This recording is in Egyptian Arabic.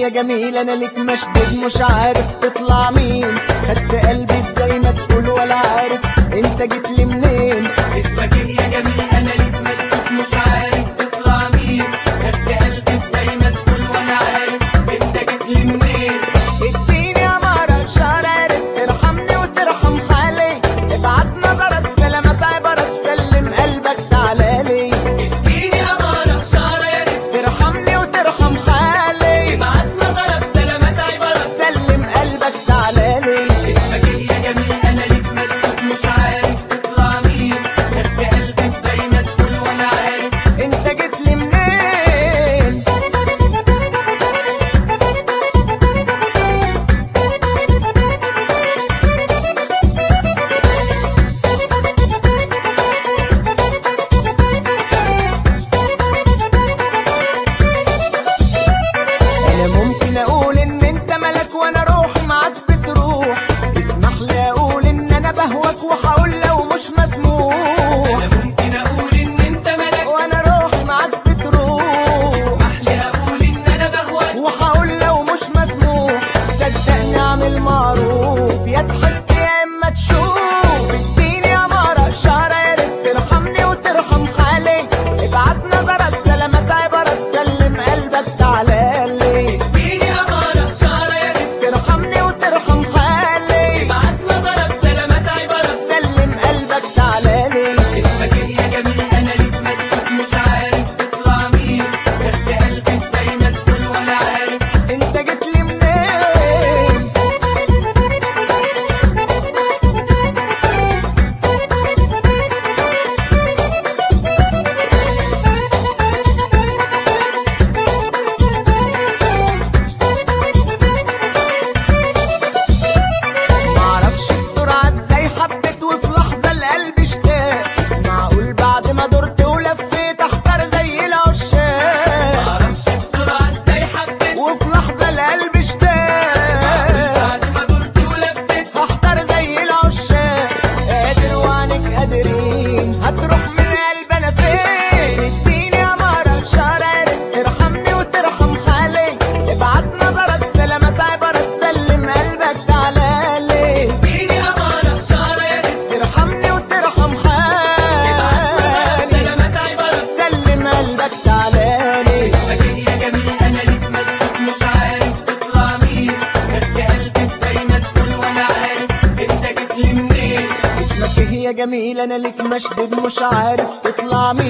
يا جميل انا ليك مشدود مش عارف تطلع مين خدت قلبي ازاي ما تقول ولا عارف انت جيت لي منين اسمك ايه يا جميل انا ليك مسكوت مش عارف تطلع مين خدت قلبي ازاي ما تقول ولا عارف انت جيت لي منين اديني يا مرة شرارة ترحمني وترحم حالي ابعت نظرة سلامات عبارة تسلم قلبك تعالى لي اديني امارة اشارة يا ريت ترحمني وترحم حالي ابعت نظرة سلامات عبارة سلم قلبك تعالى لي اسمك ايه يا جميل انا ليك مسكوت مش عارف تطلع مين خدت قلبي ازاي ما تقول ولا عارف انت جيت لي منين انا ممكن اقول ان انت ملك وانا روحي معاك بتروح اسمح لي اقول ان انا بهوك وهقول لو مش مسموح انا ممكن اقول ان انت ملك وانا روحي معاك بتروح اسمح لي اقول ان انا بهواك وهقول لو مش مسموح صدقني اعمل معروف يا تحس يا اما تشوف اديني يا مرة اشارة يا ريت ترحمني وترحم حالي ابعت نظرة سلامات عبارة تسلم قلبك تعالى لي اديني امارة اشارة يا ريت ترحمني وترحم حالي ابعت نظرة سلامات عبارة سلم قلبك تعالى لي اسمك ايه يا جميل انا ليك مسكوت مش عارف تطلع مين خدت قلبي ازاي ما تقول ولا عارف انت جيت لي منين معرفش بسرعة ازاي حبيت وفي لحظة القلب اشتاق معقول بعد ما دورت ولفيت احتار زي العشاق معرفش بسرعة ازاي حبيت وفي لحظة القلب اشتاق بعد ما دورت ولفيت هختار زي العشاق قادر وعنك قادرين هتروح من قلب انا فين اديني يا مرة شرارة ترحمني وترحم حالي ابعت نظرة سلامات عبارة تسلم قلبك تعالى لي اديني امارة اشارة يا ريت ترحمني وترحم حالي سلامات عبارة سلم قلبك تعالى لي اسمك ايه يا جميل انا ليك مسكوت مش عارف تطلع مين خدت قلبي ازاي ما تقول ولا عارف انت جيت لي منين اسمك ايه يا جميل انا ليك مشدود مش عارف تطلع مين